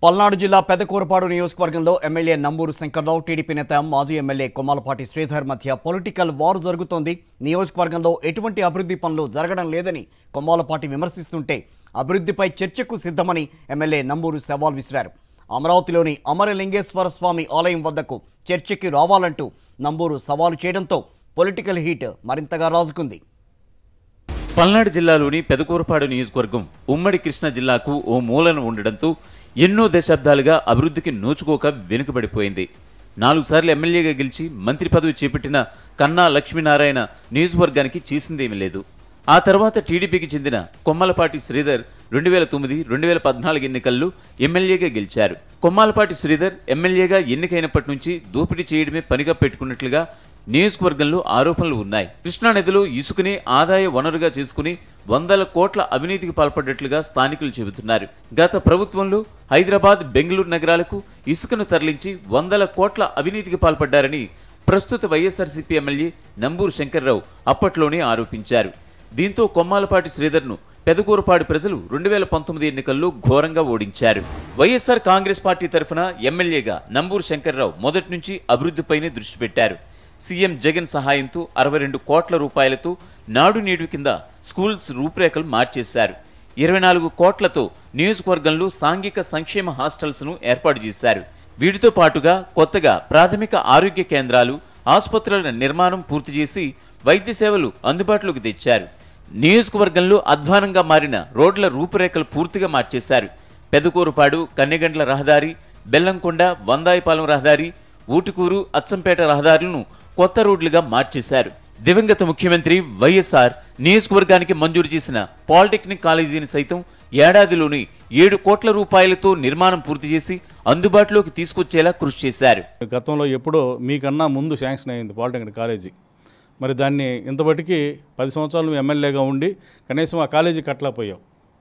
పల్నాడు జిల్లా పెదకూరపాడు నియోజకవర్గంలో MLA Namburu Shankarrao TDP నేత మాజీ ఎమ్మెల్యే కొమ్మాలపాటి శ్రీధర్ మధ్య పొలిటికల్ వార్ జరుగుతోంది నియోజకవర్గంలో ఎటువంటి అభివృద్ధి పనులు జరగడం లేదని కొమ్మాలపాటి విమర్శిస్తుంటే అభివృద్ధిపై చర్చకు సిద్ధమని ఎమ్మెల్యే నంబూరు సవాల్ విసిరారు అమరావతిలోని అమరలింగేశ్వర స్వామి ఆలయం వద్దకు చర్చకి రావాలంటూ నంబూరు సవాలు చేయడంతో పొలిటికల్ హీట్ మరింతగా రాజుకుంది పల్నాడు జిల్లాలోని పెదకూరపాడు నియోజకవర్గం ఉమ్మడి కృష్ణా జిల్లాకు ఓ మూలన ఉండడంతో ఎన్నో దశాబ్దాలుగా అభివృద్ధికి నోచుకోక వెనుకబడిపోయింది నాలుగు సార్లు ఎమ్మెల్యేగా గెలిచి మంత్రి పదవి చేపట్టిన కన్నా లక్ష్మీనారాయణ నియోజకవర్గానికి చేసిందేమీ లేదు ఆ తర్వాత టీడీపీకి చెందిన కొమ్మలపాటి శ్రీధర్ రెండు వేల తొమ్మిది రెండు వేల పద్నాలుగు ఎన్నికల్లో ఎమ్మెల్యేగా గెలిచారు కొమ్మాలపాటి శ్రీధర్ ఎమ్మెల్యేగా ఎన్నికైనప్పటి నుంచి దోపిడీ చేయడమే పనిగా పెట్టుకున్నట్లుగా నియోజకవర్గంలో ఆరోపణలు ఉన్నాయి కృష్ణానదిలో ఇసుకని ఆదాయ వనరుగా చేసుకుని వందల కోట్ల అవినీతికి పాల్పడ్డట్లుగా స్థానికులు చెబుతున్నారు గత ప్రభుత్వంలో హైదరాబాద్ బెంగళూరు నగరాలకు ఇసుకను తరలించి వందల కోట్ల అవినీతికి పాల్పడ్డారని ప్రస్తుత వైఎస్ఆర్సీపీ ఎమ్మెల్యే నంబూరు శంకర్రావు అప్పట్లోనే ఆరోపించారు దీంతో కొమ్మాలపాటి శ్రీధర్ను పెదకూరపాడు ప్రజలు రెండు వేల పంతొమ్మిది ఎన్నికల్లో ఘోరంగా ఓడించారు వైఎస్ఆర్ కాంగ్రెస్ పార్టీ తరఫున ఎమ్మెల్యేగా నంబూరు శంకర్రావు మొదటి నుంచి అభివృద్ధిపైనే దృష్టి పెట్టారు సీఎం జగన్ సహాయంతో అరవై రెండు కోట్ల రూపాయలతో నాడు నేడు కింద స్కూల్స్ రూపురేఖలు మార్చేశారు ఇరవై నాలుగు కోట్లతో నియోజకవర్గంలో సాంఘిక సంక్షేమ హాస్టల్స్ను ఏర్పాటు చేశారు వీటితో పాటుగా కొత్తగా ప్రాథమిక ఆరోగ్య కేంద్రాలు ఆసుపత్రుల నిర్మాణం పూర్తి చేసి వైద్య సేవలు అందుబాటులోకి తెచ్చారు నియోజకవర్గంలో అధ్వానంగా మారిన రోడ్ల రూపురేఖలు పూర్తిగా మార్చేశారు పెదకూరుపాడు కన్నెగండ్ల రహదారి బెల్లంకొండ వందాయిపాలెం రహదారి ఊటుకూరు అచ్చంపేట రహదారులను కొత్త రోడ్లుగా మార్చేశారు దివంగత ముఖ్యమంత్రి వైఎస్ఆర్ నియోజకవర్గానికి మంజూరు చేసిన పాలిటెక్నిక్ కాలేజీని సైతం ఏడాదిలోని ఏడు కోట్ల రూపాయలతో నిర్మాణం పూర్తి చేసి అందుబాటులోకి తీసుకొచ్చేలా కృషి చేశారు గతంలో ఎప్పుడో మీకన్నా ముందు శాంక్షన్ అయింది పాలిటెక్నిక్ కాలేజీ మరి దాన్ని ఇంతబట్టికి పది సంవత్సరాలు నువ్వు ఎమ్మెల్యేగా ఉండి కనీసం ఆ కాలేజీ కట్టలేకపోయావు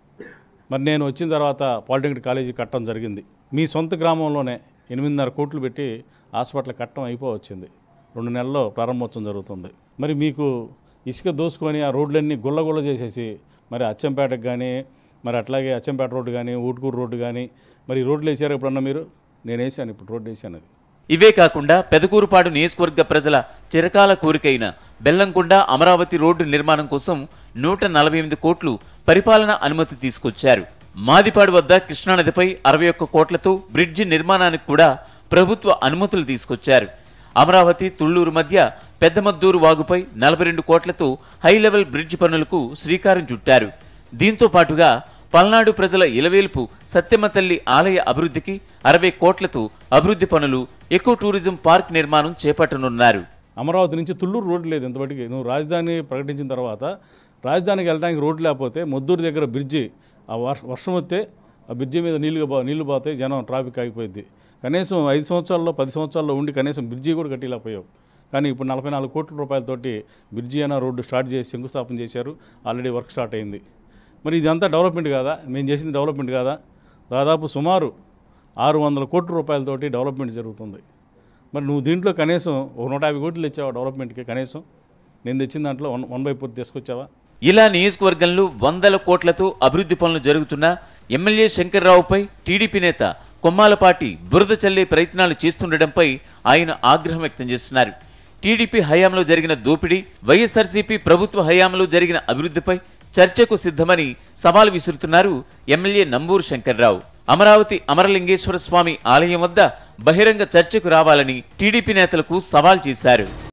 మరి నేను వచ్చిన తర్వాత పాలిటెక్నిక్ కాలేజీ కట్టడం జరిగింది మీ సొంత గ్రామంలోనే ఎనిమిదిన్నర కోట్లు పెట్టి హాస్పిటల్ కట్టడం అయిపోవచ్చింది రెండు నెలల్లో ప్రారంభోత్సవం జరుగుతుంది మరి మీకు ఇసుక దోసుకొని ఆ రోడ్లన్నీ గుల్లగుల్ల చేసేసి మరి అచ్చంపేటకు కానీ మరి అట్లాగే అచ్చంపేట రోడ్డు కానీ ఊటుకూరు రోడ్డు కానీ మరి ఈ రోడ్లు వేసారు ఎప్పుడన్నా మీరు నేను వేసాను ఇప్పుడు రోడ్డు వేసాను అది ఇవే కాకుండా పెదకూరుపాడు నియోజకవర్గ ప్రజల చిరకాల కోరికైన బెల్లంకొండ అమరావతి రోడ్డు నిర్మాణం కోసం నూట నలభై ఎనిమిది కోట్లు పరిపాలన అనుమతి తీసుకొచ్చారు మాదిపాడు వద్ద కృష్ణానదిపై అరవై ఒక్క కోట్లతో బ్రిడ్జి నిర్మాణానికి కూడా ప్రభుత్వ అనుమతులు తీసుకొచ్చారు అమరావతి తుళ్లూరు మధ్య పెద్దమద్దూరు వాగుపై నలభై రెండు కోట్లతో హై లెవెల్ బ్రిడ్జి పనులకు శ్రీకారం చుట్టారు దీంతో పాటుగా పల్నాడు ప్రజల ఇలవేల్పు సత్యమ్మ తల్లి ఆలయ అభివృద్ధికి అరవై కోట్లతో అభివృద్ధి పనులు ఎకో టూరిజం పార్క్ నిర్మాణం చేపట్టనున్నారు అమరావతి నుంచి తుళ్ళూరు రోడ్డు లేదు ఇంతవరకు నువ్వు రాజధాని ప్రకటించిన తర్వాత రాజధానికి వెళ్ళడానికి రోడ్డు లేకపోతే మొద్దూరు దగ్గర బ్రిడ్జి ఆ వర్ష వర్షం వస్తే ఆ బ్రిడ్జి మీద నీళ్లు బా నీళ్లు పోతాయి జనం ట్రాఫిక్ ఆగిపోయింది కనీసం ఐదు సంవత్సరాల్లో పది సంవత్సరాల్లో ఉండి కనీసం బ్రిడ్జి కూడా కట్టలేకపోయావు కానీ ఇప్పుడు నలభై నాలుగు కోట్ల రూపాయలతోటి బ్రిడ్జి అయినా రోడ్డు స్టార్ట్ చేసి శంకుస్థాపన చేశారు ఆల్రెడీ వర్క్ స్టార్ట్ అయింది మరి ఇదంతా డెవలప్మెంట్ కాదా మేము చేసింది డెవలప్మెంట్ కాదా దాదాపు సుమారు ఆరు వందల కోట్ల రూపాయలతోటి డెవలప్మెంట్ జరుగుతుంది మరి నువ్వు దీంట్లో కనీసం ఒక నూట యాభై కోట్లు తెచ్చావా డెవలప్మెంట్కి కనీసం నేను తెచ్చిన దాంట్లో వన్ వన్ బై ఫోర్ తీసుకొచ్చావా ఇలా నియోజకవర్గంలో వందల కోట్లతో అభివృద్ధి పనులు జరుగుతున్న ఎమ్మెల్యే శంకర్రావుపై టీడీపీ నేత కొమ్మాలపాటి బురద చల్లే ప్రయత్నాలు చేస్తుండటంపై ఆయన ఆగ్రహం వ్యక్తం చేస్తున్నారు టీడీపీ హయాంలో జరిగిన దోపిడీ వైఎస్ఆర్సీపీ ప్రభుత్వ హయాంలో జరిగిన అభివృద్ధిపై చర్చకు సిద్ధమని సవాల్ విసురుతున్నారు ఎమ్మెల్యే నంబూరు శంకర్రావు అమరావతి అమరలింగేశ్వర స్వామి ఆలయం వద్ద బహిరంగ చర్చకు రావాలని టీడీపీ నేతలకు సవాల్ చేశారు